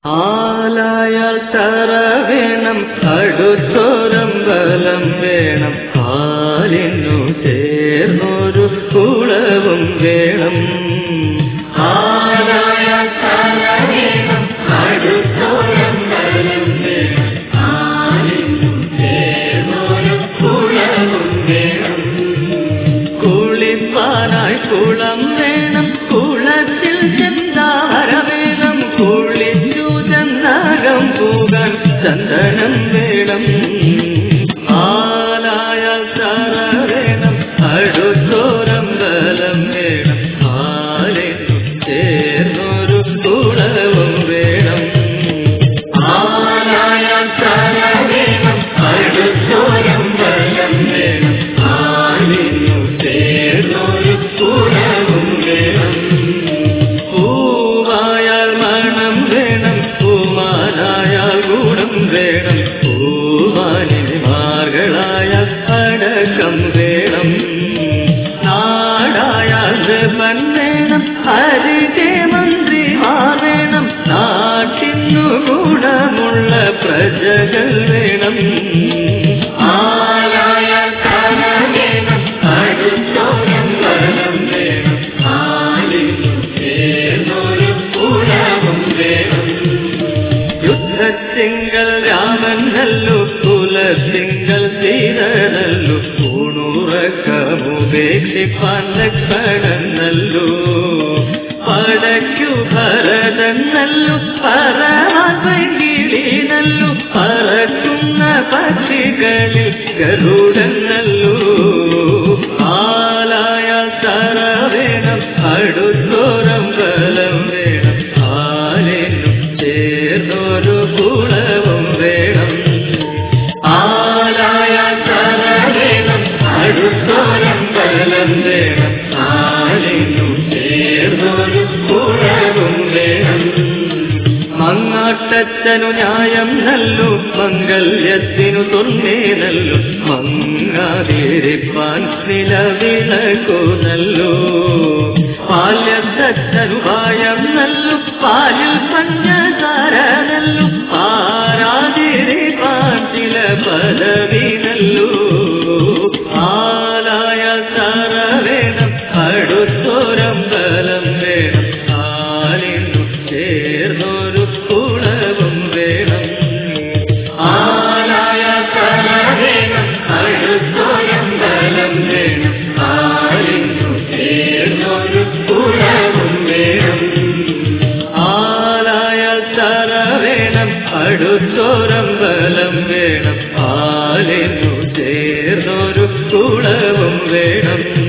ആലായാൽ തറ വേണം അടുത്തൊരമ്പലം വേണം കാലിനു ചേർന്നൊരു കുളവും വേണം ആലായാൽ തറ വേണം അടുത്തൊരമ്പലം വേണം കാലിനു ചേർന്നൊരു കുളവും വേണം കുളിപ്പാനായി കുളം വേണം കുളത്തിൽ ചെന്താര വേണം കുളിച്ചു ചെന്നകം പോകാൻ ചന്ദനം വേണം ആലായ തറ വേണം അടുത്തോരമ്പലം വേണം ആലിനു ചേർന്നൊരു കുളവും വേണം ആലായ തറ വേണം അടുത്തോരമ്പലം വേണം ആലിനു ചേർന്നൊരു കുളവും വേണം പൂവായാൽ മണം വേണം പൂമാനായാൽ ഗുണം വേണം പൂവാനിമാർകളായാൽ അടക്കം വേണം നാടായാൽ ജപൻ വേണം ഹരികെ മന്ത്രിമാർ വേണം നാട്ടിന്നു ഗുണമുള്ള പ്രജകൾ വേണം ആലായാൽ തല വേണം അടുത്തോളം വനം വേണം ആലിനു ചേർന്നൊരു കുലവും വേണം യുദ്ധത്തിങ്കൽ രാമനല്ലു കുലത്തിങ്കൽ സീതനല്ലു ഊണുറക്കമുപേക്ഷിപ്പാൻ ലക്ഷണനല്ലു പടയ്ക്കു ഭരതനല്ലു പറവാൻകിളീനല്ലു പറക്കുന്ന പക്ഷികളിൽ ഗരുഡനല്ലു ആലായ തറ വേണം അടുത്തോരം ബലം വേണം ആലിനും ചേർന്നൊരു കുളവും വേണം ആലായ തറ വേണം അടുത്തോരം ബലം വേണം ആലിനും ചേർന്നൊരു കുളവും വേണം മങ്ങാട്ടച്ചനു ന്യായം നല്ലു മംഗല്യത്തിനു തുറന്നേ നല്ലു മങ്ങാതിരിപ്പാൻ നിലവിളക്കു നല്ലു പാല്യത്തച്ഛനു പായം നല്ലു പാലിൽ പഞ്ചസാര നല്ലു പാരാതിരിപ്പാൻ ചില പദവി നല്ലു ആലായ തറ വേണം അടുത്തൊരമ്പലം വേണം ആലിനു ചേർന്നൊരു കുളവും വേണം ആലായ തറ വേണം അടുത്തൊരമ്പലം വേണം ആലിനു ചേർന്നൊരു കുളവും വേണം ആലായ തറ വേണം അടുത്തൊരമ്പലം വേണം ആലിനു ചേർന്നൊരു കുളവും വേണം